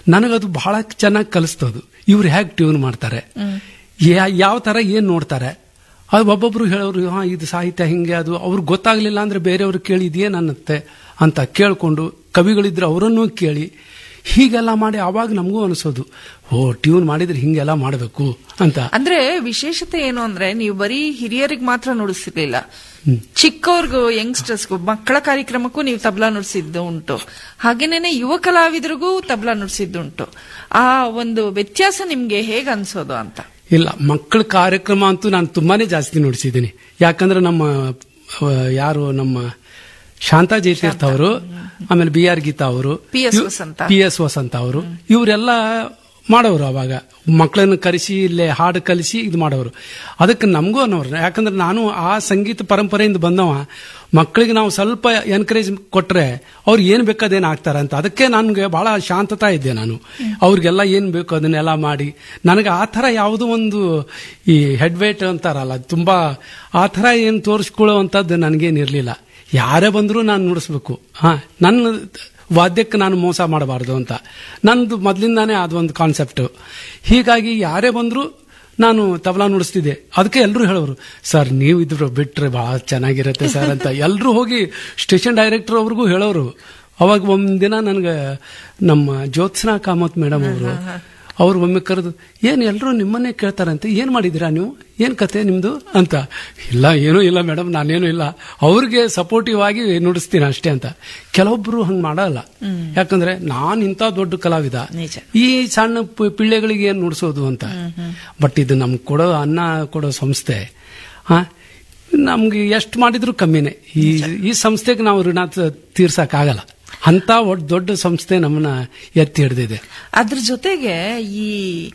ನನಗದು ಬಹಳ ಚೆನ್ನಾಗಿ ಕಲಿಸ್ತದು ಇವ್ರು ಹೇಗೆ ಟ್ಯೂನ್ ಮಾಡ್ತಾರೆ ಯಾವ ತರ ಏನ್ ನೋಡ್ತಾರೆ ಅದು ಒಬ್ಬೊಬ್ರು ಹೇಳೋರು ಹಾ ಇದು ಸಾಹಿತ್ಯ ಹಿಂಗೆ ಅದು ಅವ್ರಿಗೆ ಗೊತ್ತಾಗ್ಲಿಲ್ಲ ಅಂದ್ರೆ ಬೇರೆಯವ್ರು ಕೇಳಿ ಇದೇನ್ ಅನ್ನತ್ತೆ ಅಂತ ಕೇಳ್ಕೊಂಡು ಕವಿಗಳಿದ್ರೆ ಅವರನ್ನೂ ಕೇಳಿ ಹೀಗೆಲ್ಲ ಮಾಡಿ ಅವಾಗ ನಮಗೂ ಅನಿಸೋದು ಓ ಟ್ಯೂನ್ ಮಾಡಿದ್ರೆ ಹಿಂಗೆಲ್ಲ ಮಾಡಬೇಕು ಅಂತ ಅಂದ್ರೆ ವಿಶೇಷತೆ ಏನು ಅಂದ್ರೆ ನೀವು ಬರೀ ಹಿರಿಯರಿಗೆ ಮಾತ್ರ ನುಡಿಸಿರ್ಲಿಲ್ಲ ಚಿಕ್ಕವ್ರಿಗೂ ಯಂಗ್ಸ್ಟರ್ಸ್ಗೂ ಮಕ್ಕಳ ಕಾರ್ಯಕ್ರಮಕ್ಕೂ ನೀವು ತಬಲಾ ನುಡಿಸಿದ್ದು ಉಂಟು ಹಾಗೇನೇನೆ ಯುವ ಕಲಾವಿದರಿಗೂ ತಬಲಾ ನುಡಿಸಿದ್ದು ಉಂಟು ಆ ಒಂದು ವ್ಯತ್ಯಾಸ ನಿಮ್ಗೆ ಹೇಗ್ ಅನ್ಸೋದು ಅಂತ ಇಲ್ಲ ಮಕ್ಕಳ ಕಾರ್ಯಕ್ರಮ ಅಂತೂ ನಾನು ತುಂಬಾನೇ ಜಾಸ್ತಿ ನುಡಿಸಿದ್ದೀನಿ ಯಾಕಂದ್ರೆ ನಮ್ಮ ಆ, ಯಾರು ನಮ್ಮ ಶಾಂತಾ ಜಯತೀರ್ಥ ಅವರು ಆಮೇಲೆ ಬಿ ಆರ್ ಗೀತಾ ಅವರು P S. Vasantha. P S Vasantha ಅವರು ಇವರೆಲ್ಲ ಮಾಡೋರು ಅವಾಗ ಮಕ್ಕಳನ್ನು ಕರೆಸಿ ಇಲ್ಲೇ ಹಾಡು ಕಲಿಸಿ ಇದು ಮಾಡೋರು ಅದಕ್ಕೆ ನಮಗೂ ಅನ್ನೋರು ಯಾಕಂದ್ರೆ ನಾನು ಆ ಸಂಗೀತ ಪರಂಪರೆಯಿಂದ ಬಂದವ ಮಕ್ಕಳಿಗೆ ನಾವು ಸ್ವಲ್ಪ ಎನ್ಕರೇಜ್ ಕೊಟ್ರೆ ಅವ್ರು ಏನ್ ಬೇಕಾದೇನು ಆಗ್ತಾರೆ ಅಂತ ಅದಕ್ಕೆ ನನಗೆ ಬಹಳ ಶಾಂತತಾ ಇದ್ದೆ ನಾನು ಅವ್ರಿಗೆಲ್ಲ ಏನ್ ಬೇಕು ಅದನ್ನೆಲ್ಲ ಮಾಡಿ ನನಗೆ ಆ ಥರ ಯಾವುದೋ ಒಂದು ಈ ಹೆಡ್ ವೇಟ್ ಅಂತಾರಲ್ಲ ತುಂಬಾ ಆ ಥರ ಏನು ತೋರಿಸ್ಕೊಳ್ಳುವಂಥದ್ದು ನನಗೇನಿರಲಿಲ್ಲ ಯಾರೇ ಬಂದರೂ ನಾನು ನುಡಿಸ್ಬೇಕು ಹಾ ನನ್ನ ವಾದ್ಯಕ್ಕೆ ನಾನು ಮೋಸ ಮಾಡಬಾರ್ದು ಅಂತ ನಂದು ಮೊದಲಿಂದಾನೇ ಅದೊಂದು ಕಾನ್ಸೆಪ್ಟ್ ಹೀಗಾಗಿ ಯಾರೇ ಬಂದರೂ ನಾನು ತಬಲಾ ನುಡಿಸ್ತಿದ್ದೆ ಅದಕ್ಕೆ ಎಲ್ಲರೂ ಹೇಳೋರು ಸರ್ ನೀವು ಇದ್ರು ಬಿಟ್ರೆ ಬಹಳ ಚೆನ್ನಾಗಿರುತ್ತೆ ಸರ್ ಅಂತ ಎಲ್ಲರೂ ಹೋಗಿ ಸ್ಟೇಷನ್ ಡೈರೆಕ್ಟರ್ ಅವ್ರಿಗೂ ಹೇಳೋರು ಅವಾಗ ಒಂದಿನ ನನಗೆ ನಮ್ಮ ಜ್ಯೋತ್ಸ್ನಾ ಕಾಮತ್ ಮೇಡಮ್ ಅವರು ಅವ್ರು ಒಮ್ಮೆ ಕರೆದು ಏನ್ ಎಲ್ಲರೂ ನಿಮ್ಮನ್ನೇ ಕೇಳ್ತಾರಂತೆ ಏನ್ ಮಾಡಿದಿರಾ ನೀವು ಏನ್ ಕತೆ ನಿಮ್ದು ಅಂತ ಇಲ್ಲ ಏನೂ ಇಲ್ಲ ಮೇಡಮ್ ನಾನೇನು ಇಲ್ಲ ಅವ್ರಿಗೆ ಸಪೋರ್ಟಿವ್ ಆಗಿ ನುಡಿಸ್ತೀನಿ ಅಷ್ಟೇ ಅಂತ ಕೆಲವೊಬ್ರು ಹಂಗ್ ಮಾಡಲ್ಲ ಯಾಕಂದ್ರೆ ನಾನ್ ಇಂಥ ದೊಡ್ಡ ಕಲಾವಿದ ನಿಜ. ಈ ಸಣ್ಣ ಪಿ- ಪಿಳ್ಳೆಗಳಿಗೆ ಏನ್ ನುಡಿಸೋದು ಅಂತ ಬಟ್ ಇದು ನಮ್ಗೆ ಕೊಡೋ ಅನ್ನ ಕೊಡೋ ಸಂಸ್ಥೆ ಹಾ ನಮ್ಗೆ ಎಷ್ಟು ಮಾಡಿದ್ರು ಕಮ್ಮಿನೇ ಈ ಈ ಸಂಸ್ಥೆಗೆ ನಾವು ಋಣ ತೀರ್ಸಕ್ ಆಗಲ್ಲ ಅಂತ ಒಡ್ ದೊಡ್ಡ ಸಂಸ್ಥೆ ನಮ್ಮನ್ನ ಎತ್ತಿ ಹಿಡ್ದಿದೆ ಅದ್ರ ಜೊತೆಗೆ ಈ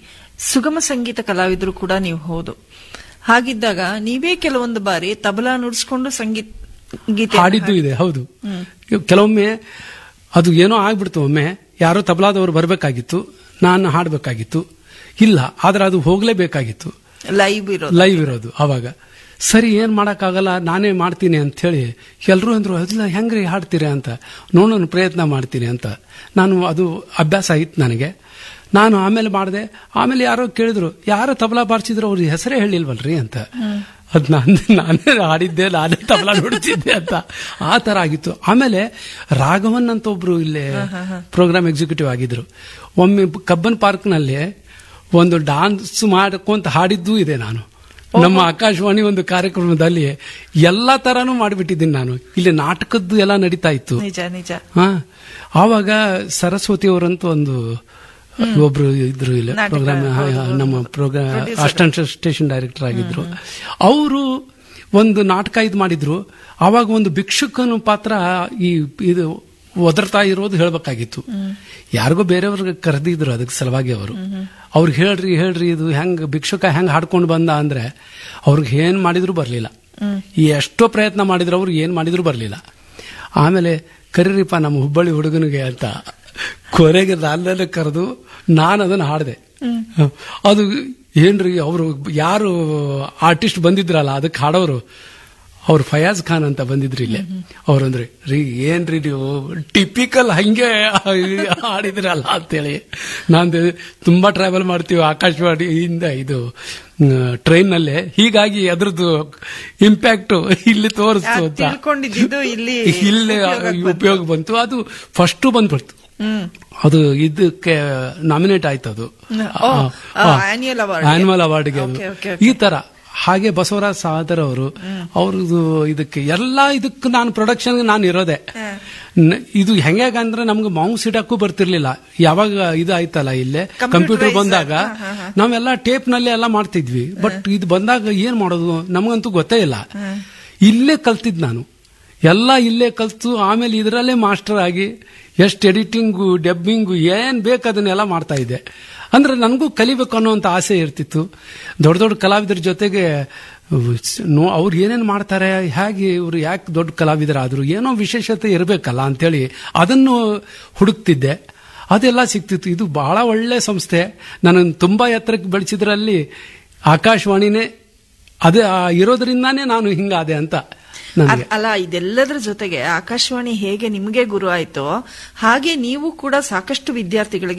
ಸುಗಮ ಸಂಗೀತ ಕಲಾವಿದರು ಕೂಡ ನೀವು ಹೌದು ಹಾಗಿದ್ದಾಗ ನೀವೇ ಕೆಲವೊಂದು ಬಾರಿ ತಬಲಾ ನುಡಿಸ್ಕೊಂಡು ಸಂಗೀತ ಗೀತೆ ಹಾಡಿದ್ದು ಇದೆ ಹೌದು ಕೆಲವೊಮ್ಮೆ ಅದು ಏನೋ ಆಗ್ಬಿಡ್ತು ಒಮ್ಮೆ ಯಾರೋ ತಬಲಾದವರು ಬರಬೇಕಾಗಿತ್ತು ನಾನು ಹಾಡಬೇಕಾಗಿತ್ತು ಇಲ್ಲ ಆದ್ರೆ ಅದು ಹೋಗ್ಲೇಬೇಕಾಗಿತ್ತು ಲೈವ್ ಇರೋದು ಲೈವ್ ಇರೋದು ಅವಾಗ ಸರಿ ಏನ್ ಮಾಡಕ್ಕಾಗಲ್ಲ ನಾನೇ ಮಾಡ್ತೀನಿ ಅಂತ ಹೇಳಿ ಎಲ್ರು ಅಂದ್ರು ಅದಿಲ್ಲ ಹೆಂಗ್ರಿ ಹಾಡ್ತೀರಾ ಅಂತ ನೋಡೋಣ ಪ್ರಯತ್ನ ಮಾಡ್ತೀನಿ ಅಂತ ನಾನು ಅದು ಅಭ್ಯಾಸ ಆಯ್ತು ನನಗೆ ನಾನು ಆಮೇಲೆ ಮಾಡಿದೆ ಆಮೇಲೆ ಯಾರೋ ಕೇಳಿದ್ರು ಯಾರೋ ತಬಲಾ ಬಾರಿಸಿದ್ರು ಅವ್ರ ಹೆಸರೇ ಹೇಳಿಲ್ವಲ್ರಿ ಅಂತ ಅದ್ ನಾನು ನಾನೇ ಹಾಡಿದ್ದೆ ನಾನೇ ತಬಲಾ ನುಡಿಸಿದ್ದೆ ಅಂತ ಆ ತರ ಆಗಿತ್ತು ಆಮೇಲೆ ರಾಘವನ್ ಅಂತ ಒಬ್ರು ಇಲ್ಲೇ ಪ್ರೋಗ್ರಾಮ್ ಎಕ್ಸಿಕ್ಯೂಟಿವ್ ಆಗಿದ್ರು ಒಮ್ಮೆ ಕಬ್ಬನ್ ಪಾರ್ಕ್ ನಲ್ಲಿ ಒಂದು ಡಾನ್ಸ್ ಮಾಡ್ಕೊಂತ ಹಾಡಿದ್ದೂ ಇದೆ ನಾನು ನಮ್ಮ ಆಕಾಶವಾಣಿ ಒಂದು ಕಾರ್ಯಕ್ರಮದಲ್ಲಿ ಎಲ್ಲಾ ತರಾನು ಮಾಡಿಬಿಟ್ಟಿದ್ದೀನಿ ನಾನು ಇಲ್ಲಿ ನಾಟಕದ್ದು ಎಲ್ಲ ನಡೀತಾ ಇತ್ತು ನಿಜ ನಿಜ ಹಾ ಆವಾಗ ಸರಸ್ವತಿ ಅವರಂತೂ ಒಂದು ಒಬ್ರು ಇದ್ರು ಇಲ್ಲ ನಾಟಕ, ಪ್ರೋಗ್ರಾಮ್ ಹೌದು, ಹೌದು. ನಮ್ಮ program Producer. Assistant station director ಆಗಿದ್ರು ಅವರು ಒಂದು ನಾಟಕ ಇದು ಮಾಡಿದ್ರು ಆವಾಗ ಒಂದು ಭಿಕ್ಷುಕನ ಪಾತ್ರ ಈ ಇದು ಒದರ್ತಾ ಇರೋದು ಹೇಳ್ಬೇಕಾಗಿತ್ತು ಯಾರಿಗೋ ಬೇರೆಯವ್ರಿಗೆ ಕರೆದಿದ್ರು ಅದಕ್ಕೆ ಸಲುವಾಗಿ ಅವರು ಅವ್ರಿಗೆ ಹೇಳ್ರಿ ಹೇಳ್ರಿ ಇದು ಹೆಂಗ್ ಭಿಕ್ಷುಕ ಹೆಂಗ್ ಹಾಡ್ಕೊಂಡು ಬಂದ ಅಂದ್ರೆ ಅವ್ರಿಗೆ ಏನ್ ಮಾಡಿದ್ರು ಬರ್ಲಿಲ್ಲ ಈ ಎಷ್ಟೋ ಪ್ರಯತ್ನ ಮಾಡಿದ್ರು ಅವ್ರು ಏನ್ ಮಾಡಿದ್ರು ಬರ್ಲಿಲ್ಲ ಆಮೇಲೆ ಕರೀರಿಪ್ಪ ನಮ್ಮ ಹುಬ್ಬಳ್ಳಿ ಹುಡುಗನಿಗೆ ಅಂತ ಕೊನೆಗೆ ನನ್ನನ್ನು ಕರೆದು ನಾನು ಅದನ್ನು ಹಾಡಿದೆ ಅದು ಏನ್ರಿ ಅವರು ಯಾರು ಆರ್ಟಿಸ್ಟ್ ಬಂದಿದ್ರಲ್ಲ ಅದಕ್ಕೆ ಹಾಡೋರು ಅವ್ರು ಫಯಾಜ್ ಖಾನ್ ಅಂತ ಬಂದಿದ್ರು ಇಲ್ಲೇ ಅವ್ರಂದ್ರೆ ರೀ ಏನ್ರಿ ನೀವು ಟಿಪಿಕಲ್ ಹಂಗೆ ಹಾಡಿದ್ರಲ್ಲ ಅಂತೇಳಿ ನಾನು ತುಂಬಾ ಟ್ರಾವೆಲ್ ಮಾಡ್ತೀವಿ ಆಕಾಶವಾಣಿಯಿಂದ ಇದು ಟ್ರೈನ್ ನಲ್ಲೇ ಹೀಗಾಗಿ ಅದ್ರದ್ದು ಇಂಪ್ಯಾಕ್ಟ್ ಇಲ್ಲಿ ತೋರಿಸ್ತು ಅಂತ ತಿಳ್ಕೊಂಡಿದ್ದು ಇಲ್ಲಿ ಇಲ್ಲೇ ಉಪಯೋಗಕ್ಕೆ ಬಂತು. ಉಪಯೋಗ ಬಂತು ಅದು ಫಸ್ಟ್ ಬಂದ್ಬಿಡ್ತು ಹ್ಮ್ ಅದು ಇದಕ್ಕೆ ನಾಮಿನೇಟ್ ಆಯ್ತು ಅದು ಓ, ಆ, annual award ಗೆ. ಆನ್ಯುವಲ್ ಅವಾರ್ಡ್ಗೆ ಅದು Okay, okay, ಈ ತರ ಹಾಗೆ ಬಸವರಾಜ್ ಸಾದರ್ ಅವರು ಅವ್ರದ್ದು ಇದಕ್ಕೆ ಎಲ್ಲಾ ಇದಕ್ಕೆ ನಾನು ಪ್ರೊಡಕ್ಷನ್ ನಾನು ಇರೋದೆ ನ- ಇದು ಹೆಂಗಾಗಂದ್ರೆ ನಮ್ಗೆ ಮೌಸ್ ಇಡಕ್ಕೂ ಬರ್ತಿರ್ಲಿಲ್ಲ ಯಾವಾಗ ಇದು ಆಯ್ತಲ್ಲ ಇಲ್ಲೇ ಕಂಪ್ಯೂಟರ್ Computerized. ಬಂದಾಗ ಹಾ, ಹಾ, ನಾವೆಲ್ಲ ಟೇಪ್ ನಲ್ಲಿ ಎಲ್ಲ ಮಾಡ್ತಿದ್ವಿ ಬಟ್ ಇದು ಬಂದಾಗ ಏನ್ ಮಾಡೋದು ನಮಗಂತೂ ಗೊತ್ತೇ ಇಲ್ಲ ಇಲ್ಲೇ ಕಲ್ತಿದ್ ನಾನು ಎಲ್ಲ ಇಲ್ಲೇ ಕಲ್ತು ಆಮೇಲೆ ಇದರಲ್ಲೇ ಮಾಸ್ಟರ್ ಆಗಿ ಎಷ್ಟು ಎಡಿಟಿಂಗು ಡಬ್ಬಿಂಗು ಏನ್ ಬೇಕು ಅದನ್ನೆಲ್ಲ ಮಾಡ್ತಾ ಇದ್ದೆ ಅಂದ್ರೆ ನನಗೂ ಕಲಿಬೇಕು ಅನ್ನೋಂಥ ಆಸೆ ಇರ್ತಿತ್ತು ದೊಡ್ಡ ದೊಡ್ಡ ಕಲಾವಿದರ ಜೊತೆಗೆ ನೋ ಅವ್ರು ಏನೇನು ಮಾಡ್ತಾರೆ ಹೇಗೆ ಇವರು ಯಾಕೆ ದೊಡ್ಡ ಕಲಾವಿದರಾದ್ರು ಏನೋ ವಿಶೇಷತೆ ಇರಬೇಕಲ್ಲ ಅಂತೇಳಿ ಅದನ್ನು ಹುಡುಕ್ತಿದ್ದೆ ಅದೆಲ್ಲ ಸಿಕ್ತಿತ್ತು ಇದು ಬಹಳ ಒಳ್ಳೆ ಸಂಸ್ಥೆ ನನ್ನನ್ನು ತುಂಬಾ ಎತ್ತರಕ್ಕೆ ಬೆಳೆಸಿದ್ರಲ್ಲಿ ಆಕಾಶವಾಣಿನೇ ಅದೇ ಆ ಇರೋದ್ರಿಂದಾನೇ ನಾನು ಹಿಂಗಾದೆ ಅಂತ ನನಗೆ ಅಲ್ಲ ಇದೆಲ್ಲದರ ಜೊತೆಗೆ ಆಕಾಶವಾಣಿ ಹೇಗೆ ನಿಮಗೆ ಗುರು ಆಯ್ತೋ ಹಾಗೆ ನೀವು ಕೂಡ ಸಾಕಷ್ಟು ವಿದ್ಯಾರ್ಥಿಗಳಿಗೆ